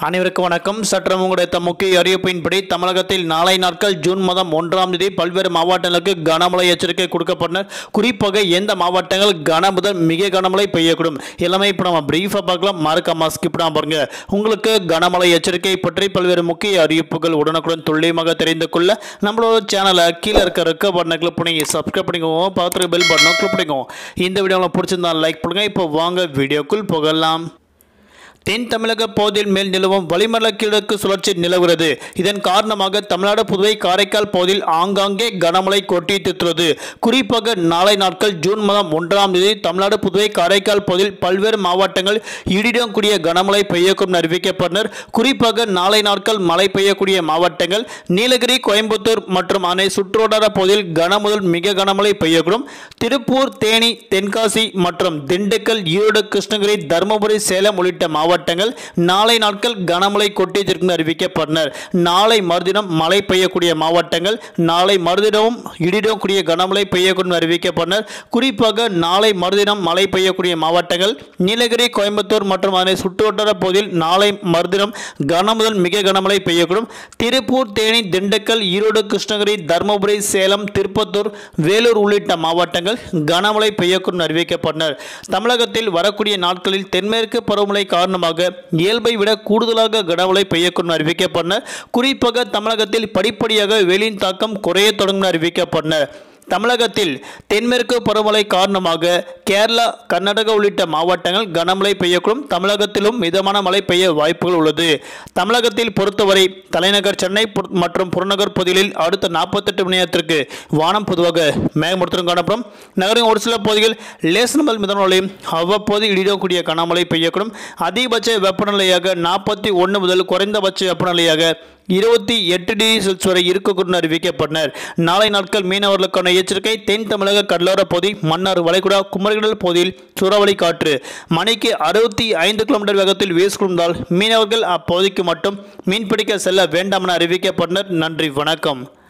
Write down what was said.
அனைவருக்கும் வணக்கம் சற்றம் உங்களுடைய முக்கிய அறிவிப்பின்படி தமிழகத்தில் நாளை நாட்கள் ஜூன் மாதம் ஒன்றாம் தேதி பல்வேறு மாவட்டங்களுக்கு கனமழை எச்சரிக்கை கொடுக்கப்பட்டனர் குறிப்பாக எந்த மாவட்டங்கள் கன முதல் மிக கனமழை பெய்யக்கூடும் எல்லாமே இப்போ நம்ம பிரீஃபாக பார்க்கலாம் மறக்காம ஸ்கிப் பண்ணாம பாருங்க உங்களுக்கு கனமழை எச்சரிக்கை பற்றி பல்வேறு முக்கிய அறிவிப்புகள் உடனுக்குடன் துல்லியமாக தெரிந்து கொள்ள நம்மளோட சேனலை கீழே இருக்க இருக்க பட்டனை கிளிக் பண்ணி சப்ஸ்கிரைப் பண்ணிக்கோங்க பார்த்துட்டு பெல் பட்டனை கிளிக் பண்ணிக்கோங்க இந்த வீடியோ உங்களுக்கு பிடிச்சிருந்தா லைக் பண்ணுங்க இப்போ வாங்க வீடியோக்குள் போகலாம் தென் தமிழக பகுதியில் மேல் நிலவும் வளிமண்டல கிழக்கு சுழற்சி நிலவுகிறது இதன் காரணமாக தமிழ்நாடு புதுவை காரைக்கால் பகுதியில் ஆங்காங்கே கனமழை கொட்டி தீர்த்துள்ளது குறிப்பாக நாளை நாட்கள் ஜூன் மாதம் ஒன்றாம் தேதி தமிழ்நாடு புதுவை காரைக்கால் பகுதியில் பல்வேறு மாவட்டங்கள் இடியுடன் கூடிய கனமழை பெய்யக்கூடும் அறிவிக்கப்பட்டனர் குறிப்பாக நாளை நாட்கள் மழை பெய்யக்கூடிய மாவட்டங்கள் நீலகிரி கோயம்புத்தூர் மற்றும் அணை சுற்றுவட்டார பகுதியில் கன முதல் மிக கனமழை பெய்யக்கூடும் திருப்பூர் தேனி தென்காசி மற்றும் திண்டுக்கல் ஈரோடு கிருஷ்ணகிரி தருமபுரி சேலம் உள்ளிட்ட மாவட்டங்கள் நாளை நாட்கள் கனமழை கொட்டியதற்கு அறிவிக்கப்பட்டனர் நாளை மறுதினம் மழை பெய்யக்கூடிய மாவட்டங்கள் நாளை மறுதினமும் இடியுடன் கூடிய கனமழை பெய்யக்கூடும் அறிவிக்கப்பட்டனர் குறிப்பாக நாளை மறுதினம் மழை பெய்யக்கூடிய மாவட்டங்கள் நீலகிரி கோயம்புத்தூர் மற்றும் அதனை சுற்றுவட்டார பகுதியில் நாளை மறுதினம் கன முதல் மிக கனமழை பெய்யக்கூடும் திருப்பூர் தேனி திண்டுக்கல் ஈரோடு கிருஷ்ணகிரி தருமபுரி சேலம் திருப்பத்தூர் வேலூர் உள்ளிட்ட மாவட்டங்கள் கனமழை பெய்யக்கூடும் அறிவிக்கப்பட்டனர் தமிழகத்தில் வரக்கூடிய நாட்களில் தென்மேற்கு பருவமழை காரணமாக இயல்பை விட கூடுதலாக கனமழை பெய்யக்கூடும் அறிவிக்கப்பட்டனர் குறிப்பாக தமிழகத்தில் படிப்படியாக வெயிலின் தாக்கம் குறைய தொடங்கும் அறிவிக்கப்பட்டனர் தமிழகத்தில் தென்மேற்கு பருவமழை காரணமாக கேரளா கர்நாடகா உள்ளிட்ட மாவட்டங்கள் கனமழை பெய்யக்கூடும் தமிழகத்திலும் மிதமான மழை பெய்ய வாய்ப்புகள் உள்ளது தமிழகத்தில் பொறுத்தவரை தலைநகர் சென்னை புற- மற்றும் புறநகர் பகுதிகளில் அடுத்த நாற்பத்தெட்டு மணி நேரத்திற்கு வானம் பொதுவாக மேகமூட்டத்துடன் காணப்படும் நகரின் ஒரு சில பகுதிகள் லேசன் முதல் மிதமான மழையும் அவ்வப்போது இடிடக்கூடிய கனமழை பெய்யக்கூடும் அதிகபட்ச வெப்பநிலையாக நாற்பத்தி ஒன்று முதல் குறைந்தபட்ச வெப்பநிலையாக இருபத்தி எட்டு டிகிரி செல்சியஸ் வரை இருக்கக்கூடும் அறிவிக்கப்பட்டனர் நாளை நாட்கள் மீனவர்களுக்கான எச்சரிக்கை தென் தமிழக கடலோர பகுதி மன்னார் வளைகுடா குமரிகடல் பகுதியில் சூறாவளி காற்று மணிக்கு அறுபத்தி ஐந்து கிலோமீட்டர் வேகத்தில் வீசிக்கொண்டால் மீனவர்கள் அப்பகுதிக்கு மட்டும் மீன்பிடிக்க செல்ல வேண்டாம் என அறிவிக்கப்பட்டனர் நன்றி வணக்கம்